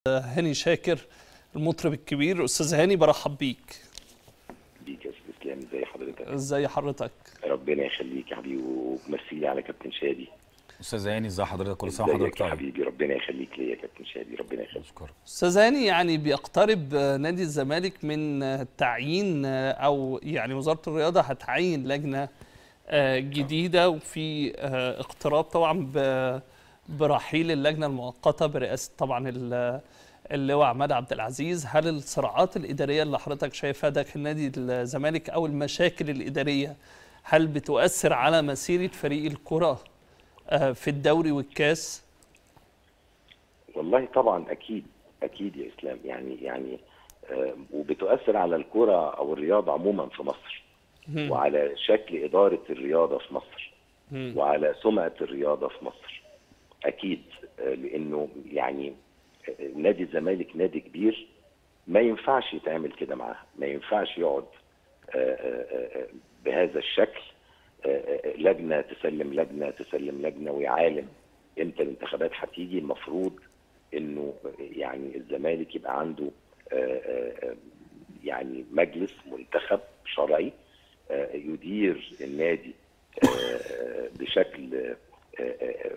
هاني شاكر المطرب الكبير استاذ هاني برحب بيك بيك يا استاذ اسلام ازي حضرتك ازي حضرتك ربنا يخليك يا حبيبي وميرسي لي على كابتن شادي استاذ هاني ازي حضرتك كل سنه ازيك وحضرتك يا طيب حبيبي ربنا يخليك ليا يا كابتن شادي ربنا يخليك اشكرك استاذ هاني يعني بيقترب نادي الزمالك من تعيين او يعني وزاره الرياضه هتعين لجنه جديده وفي اقتراب طبعا ب- برحيل اللجنه المؤقته برئاسه طبعا ال- اللواء عماد عبد العزيز هل الصراعات الاداريه اللي حضرتك شايفها داخل نادي الزمالك او المشاكل الاداريه هل بتؤثر على مسيره فريق الكره آه، في الدوري والكاس والله طبعا اكيد اكيد يا اسلام يعني يعني آه، وبتؤثر على الكرة او الرياضه عموما في مصر وعلى شكل اداره الرياضه في مصر مم. وعلى سمعه الرياضه في مصر اكيد آه، لانه يعني آه، نادي الزمالك نادي كبير ما ينفعش يتعمل كده معاه ما ينفعش يقعد آه، آه، آه، بهذا الشكل آه، آه، لجنه تسلم لجنه تسلم لجنه ويعالم امتى الانتخابات هتيجي المفروض انه يعني الزمالك يبقى عنده آه، آه، آه، يعني مجلس منتخب شرعي آه، يدير النادي آه، آه، بشكل آه، آه،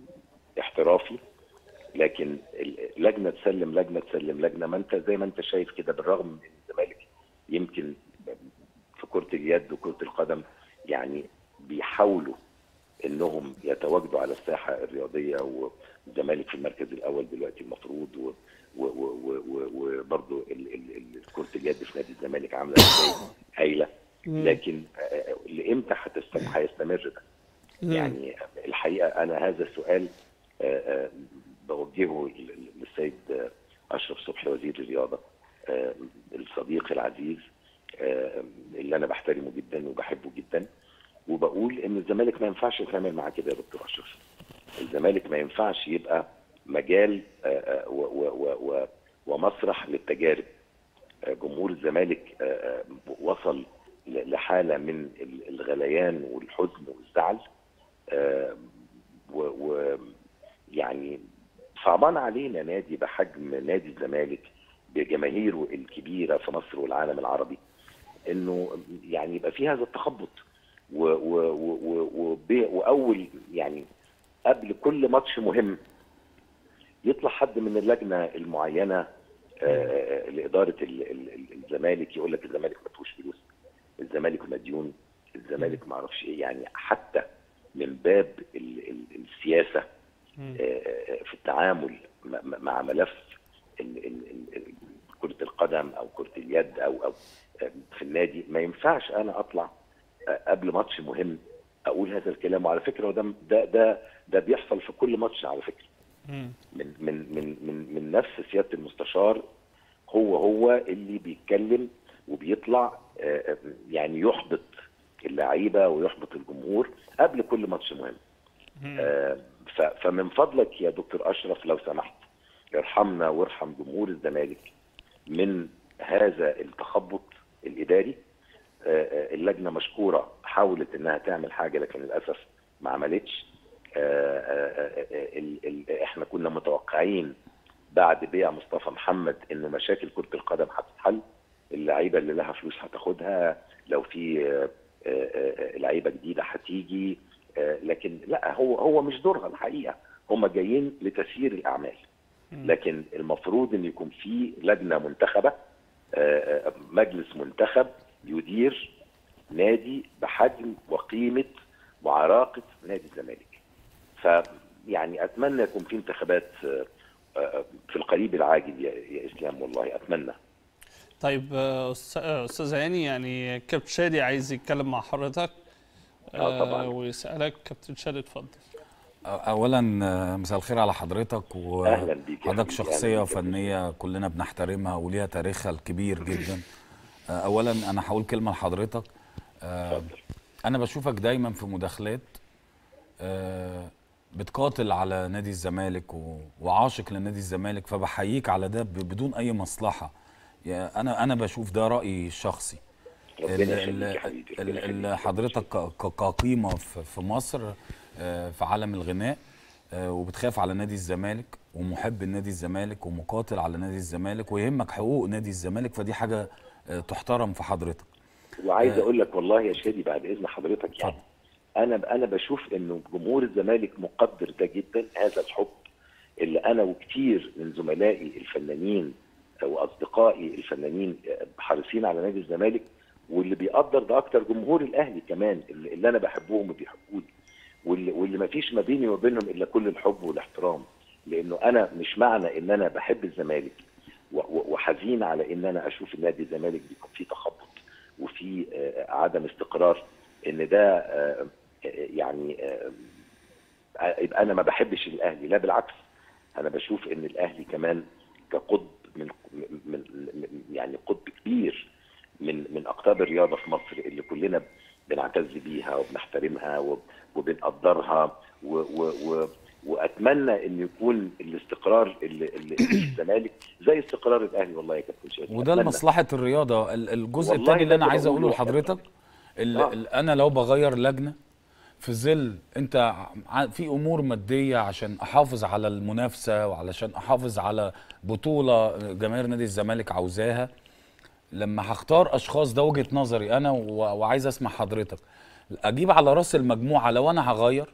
احترافي لكن ال- لجنه تسلم لجنه تسلم لجنه ما انت زي ما انت شايف كده بالرغم من ان الزمالك يمكن في كره اليد وكره القدم يعني بيحاولوا انهم يتواجدوا على الساحه الرياضيه والزمالك في المركز الاول دلوقتي المفروض و- و- و- و- و- وبرضه ال- ال- ال- كره اليد في نادي الزمالك عامله ازاي هايله لكن آه، لامتى هتستمر هيستمر ده؟ يعني الحقيقه انا هذا السؤال آه، آه، بوجهه لل- للسيد آه، اشرف صبحي وزير الرياضه آه، الصديق العزيز آه، اللي انا بحترمه جدا وبحبه جدا وبقول ان الزمالك ما ينفعش يتعامل معاه كده يا دكتور اشرف الزمالك ما ينفعش يبقى مجال آه، آه، و- و- و- و- ومسرح للتجارب آه، جمهور الزمالك آه، آه، وصل ل- لحاله من ال- الغليان والحزن والزعل آه، و- و يعني صعبان علينا نادي بحجم نادي الزمالك بجماهيره الكبيره في مصر والعالم العربي انه يعني يبقى في هذا التخبط و و و و وب- واول يعني قبل كل ماتش مهم يطلع حد من اللجنه المعينه آه، لاداره ال- ال- ال- الزمالك يقول لك الزمالك ما فيهوش فلوس الزمالك مديون الزمالك ما اعرفش ايه يعني حتى من باب ال- ال- السياسه آه، في التعامل م- م- مع ملف ال- ال- ال- ال- كره القدم او كره اليد او او آه، في النادي ما ينفعش انا اطلع آه، قبل ماتش مهم اقول هذا الكلام وعلى فكره وده ده ده ده بيحصل في كل ماتش على فكره من من من من من نفس سياده المستشار هو هو اللي بيتكلم وبيطلع آه، آه، يعني يحبط اللعيبه ويحبط الجمهور قبل كل ماتش مهم آه، ف- فمن فضلك يا دكتور اشرف لو سمحت ارحمنا وارحم جمهور الزمالك من هذا التخبط الاداري آه، آه، اللجنه مشكوره حاولت انها تعمل حاجه لكن للاسف ما عملتش آه، آه، آه، ال- ال- احنا كنا متوقعين بعد بيع مصطفى محمد انه مشاكل كره القدم هتتحل اللعيبه اللي لها فلوس هتاخدها لو في آه، آه، آه، لعيبه جديده هتيجي آه، لكن لا هو هو مش دورها الحقيقه هم جايين لتسيير الاعمال لكن المفروض ان يكون في لجنه منتخبه آه، آه، مجلس منتخب يدير نادي بحجم وقيمه وعراقه نادي الزمالك فيعني اتمنى يكون في انتخابات آه، آه، في القريب العاجل يا يا اسلام والله اتمنى طيب آه، أست- آه، استاذ هاني يعني كابتن شادي عايز يتكلم مع حضرتك آه، طبعاً. ويسالك كابتن شادي اتفضل اولا آه، مساء الخير على حضرتك أهلاً بيك يا وحضرتك حبيبي، شخصيه أهلاً بيك يا فنيه كلنا بنحترمها وليها تاريخها الكبير جدا آه، اولا انا هقول كلمه لحضرتك آه، اتفضل. انا بشوفك دايما في مداخلات آه، بتقاتل على نادي الزمالك و- وعاشق لنادي الزمالك فبحييك على ده ب- بدون اي مصلحه يا انا انا بشوف ده رايي الشخصي ربنا ال- يخليك ال- يا حبيبي ربنا ال- ال- يخليك. حضرتك ك- ك- كقيمه في في مصر آه، في عالم الغناء آه، وبتخاف على نادي الزمالك ومحب النادي الزمالك ومقاتل على نادي الزمالك ويهمك حقوق نادي الزمالك فدي حاجه آه، تحترم في حضرتك وعايز اقول لك والله يا شادي بعد اذن حضرتك يعني اتفضل. انا انا بشوف انه جمهور الزمالك مقدر ده جدا هذا الحب اللي انا وكتير من زملائي الفنانين واصدقائي الفنانين حريصين على نادي الزمالك واللي بيقدر ده اكتر جمهور الاهلي كمان اللي اللي انا بحبهم وبيحبوني واللي, واللي ما فيش ما بيني وما بينهم الا كل الحب والاحترام لانه انا مش معنى ان انا بحب الزمالك و- و- وحزين على ان انا اشوف النادي الزمالك بيكون فيه تخبط وفي آه، عدم استقرار ان ده آه، آه، يعني آه، يبقى انا ما بحبش الاهلي لا بالعكس انا بشوف ان الاهلي كمان كقطب من من من- يعني قطب كبير من من اقطاب الرياضه في مصر اللي كلنا بنعتز بيها وبنحترمها وب- وبنقدرها و و و واتمنى ان يكون الاستقرار اللي, اللي في الزمالك زي استقرار الاهلي والله يا كابتن شادي وده أتمنى. لمصلحه الرياضه ال- الجزء والله الثاني اللي ده انا اللي عايز اقوله بقوله لحضرتك ال- آه. ال- انا لو بغير لجنه في ظل انت ع- في امور ماديه عشان احافظ على المنافسه وعلشان احافظ على بطوله جماهير نادي الزمالك عاوزاها لما هختار اشخاص ده وجهه نظري انا و- وعايز اسمع حضرتك اجيب على راس المجموعه لو انا هغير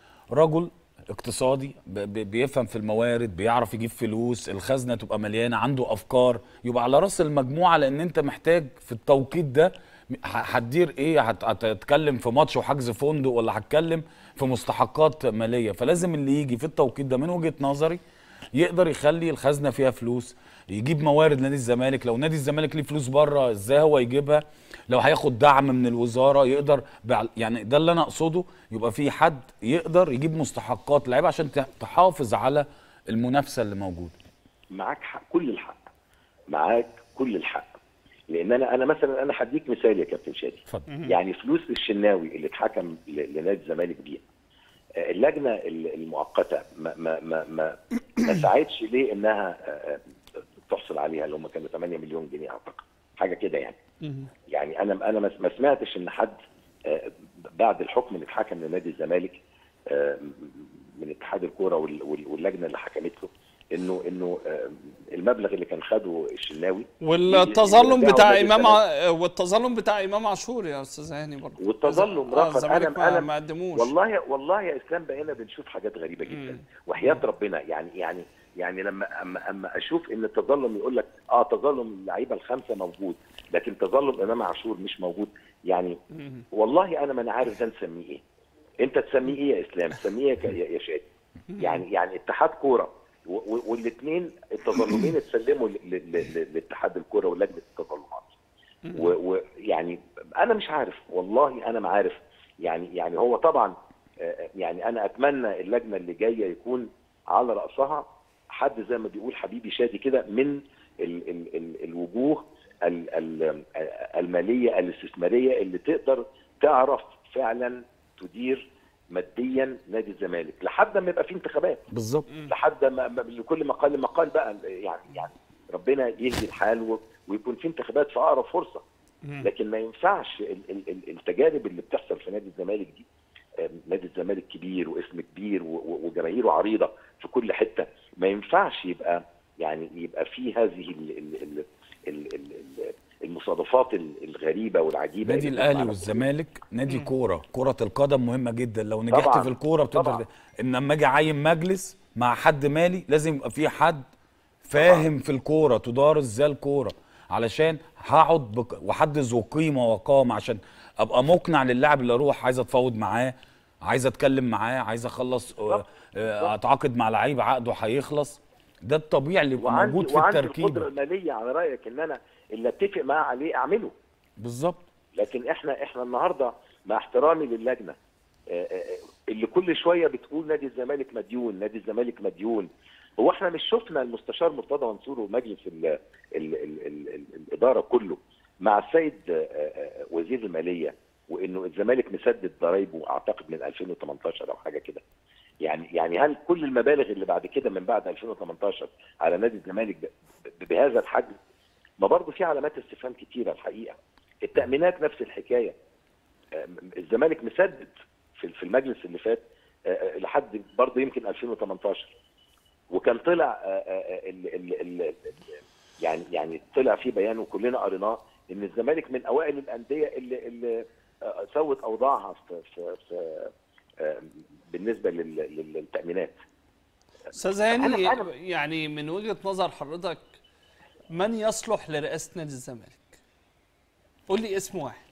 رجل اقتصادي ب- ب- بيفهم في الموارد بيعرف يجيب فلوس الخزنه تبقى مليانه عنده افكار يبقى على راس المجموعه لان انت محتاج في التوقيت ده ه- هتدير ايه هت- هتتكلم في ماتش وحجز فندق ولا هتكلم في مستحقات ماليه فلازم اللي يجي في التوقيت ده من وجهه نظري يقدر يخلي الخزنه فيها فلوس يجيب موارد نادي الزمالك لو نادي الزمالك ليه فلوس بره ازاي هو يجيبها لو هياخد دعم من الوزاره يقدر بع- يعني ده اللي انا اقصده يبقى في حد يقدر يجيب مستحقات لعيبه عشان ت- تحافظ على المنافسه اللي موجوده معاك حق كل الحق معاك كل الحق لان انا انا مثلا انا هديك مثال يا كابتن شادي اتفضل يعني فلوس الشناوي اللي اتحكم ل- لنادي الزمالك بيها آه، اللجنه ال- المؤقته ما ما ما ما, ما ساعدش ليه انها آه، آه، تحصل عليها اللي هم كانوا 8 مليون جنيه اعتقد حاجه كده يعني يعني انا انا ما ما سمعتش ان حد آه، بعد الحكم اللي اتحكم لنادي الزمالك آه، من اتحاد الكوره وال- وال- واللجنه اللي حكمت له انه انه آه، المبلغ اللي كان خده الشناوي والتظلم يرجعوا بتاع نادي امام الزمالك. ع... والتظلم بتاع امام عاشور يا استاذ هاني برضه والتظلم آه، رقم الزمالك انا ما, انا ما قدموش والله والله يا اسلام بقينا بنشوف حاجات غريبه جدا مم. وحياه ربنا يعني يعني يعني لما اما اما اشوف ان التظلم يقول لك اه تظلم اللعيبه الخمسه موجود لكن تظلم امام عاشور مش موجود يعني مم. والله انا ما انا عارف ده نسميه ايه انت تسميه ايه يا اسلام تسميه يا ك- يا يا شادي يعني يعني اتحاد كوره والاثنين التظلمين اتسلموا ل- ل- ل- لاتحاد الكوره ولجنه التظلمات ويعني انا مش عارف والله انا ما عارف يعني يعني هو طبعا آه، يعني انا اتمنى اللجنه اللي جايه يكون على راسها حد زي ما بيقول حبيبي شادي كده من ال ال ال الوجوه ال ال الماليه الاستثماريه اللي تقدر تعرف فعلا تدير ماديا نادي الزمالك لحد ما يبقى في انتخابات بالظبط لحد ما ما- لكل مقال مقال بقى يعني يعني ربنا يهدي الحال و- ويكون في انتخابات في اقرب فرصه لكن ما ينفعش ال- ال- ال- التجارب اللي بتحصل في نادي الزمالك دي آم، نادي الزمالك كبير واسم كبير و- و- وجماهيره عريضه في كل حته ما ينفعش يبقى يعني يبقى في هذه ال ال ال ال ال ال المصادفات ال- الغريبه والعجيبه نادي اللي الاهلي بتسمعنا. والزمالك نادي كوره كره القدم مهمه جدا لو نجحت طبعاً، في الكوره بتقدر طبعاً. ان لما اجي اعين مجلس مع حد مالي لازم يبقى في حد فاهم في الكوره تدار ازاي الكوره علشان هقعد بك... وحد ذو قيمه وقامه عشان ابقى مقنع للاعب اللي اروح عايز اتفاوض معاه عايز اتكلم معاه عايز اخلص آه، آه، اتعاقد مع لعيب عقده هيخلص ده الطبيعي اللي يبقى وعندي موجود في وعندي القدره التركيبه الماليه على رايك ان انا اللي اتفق معاه عليه اعمله بالظبط لكن احنا احنا النهارده مع احترامي للجنه آه، آه، اللي كل شويه بتقول نادي الزمالك مديون نادي الزمالك مديون هو احنا مش شفنا المستشار مرتضى منصور ومجلس ال ال ال ال ال الاداره كله مع السيد آه، آه، وزير الماليه وانه الزمالك مسدد ضرايبه اعتقد من 2018 او حاجه كده يعني يعني هل كل المبالغ اللي بعد كده من بعد 2018 على نادي الزمالك ب- ب- بهذا الحجم ما برضه في علامات استفهام كتيره الحقيقه التامينات نفس الحكايه آم، الزمالك مسدد في في المجلس اللي فات آه، لحد برضه يمكن 2018 وكان طلع آه، آه، ال ال ال ال- يعني يعني طلع في بيان وكلنا قريناه ان الزمالك من اوائل الانديه اللي اللي آه، سوت اوضاعها في في, في آه، بالنسبه لل- لل- للتامينات استاذ هاني أنا- أنا- يعني من وجهه نظر حضرتك من يصلح لرئاسه نادي الزمالك؟ قول لي اسم واحد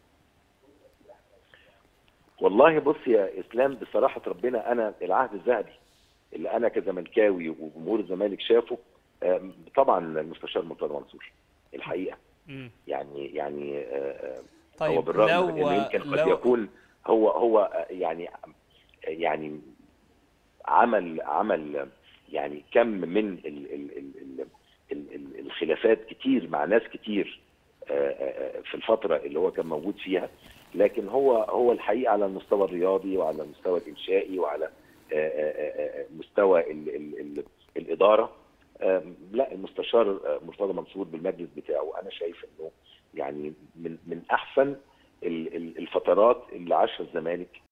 والله بص يا اسلام بصراحه ربنا انا العهد الذهبي اللي انا كزملكاوي وجمهور الزمالك شافه آم، طبعا المستشار مرتضى منصور الحقيقه مم. يعني يعني آه، آه، هو طيب بالرغم لو من انه يمكن قد لو يكون هو هو آه، يعني يعني عمل عمل يعني كم من ال ال ال ال ال ال الخلافات كتير مع ناس كتير آه، آه، في الفتره اللي هو كان موجود فيها لكن هو هو الحقيقه على المستوى الرياضي وعلى المستوى الانشائي وعلى آه، آه، آه، مستوى ال ال ال الاداره آم، لا المستشار آه، مرتضى منصور بالمجلس بتاعه انا شايف انه يعني من من احسن ال- ال- الفترات اللي عاشها الزمالك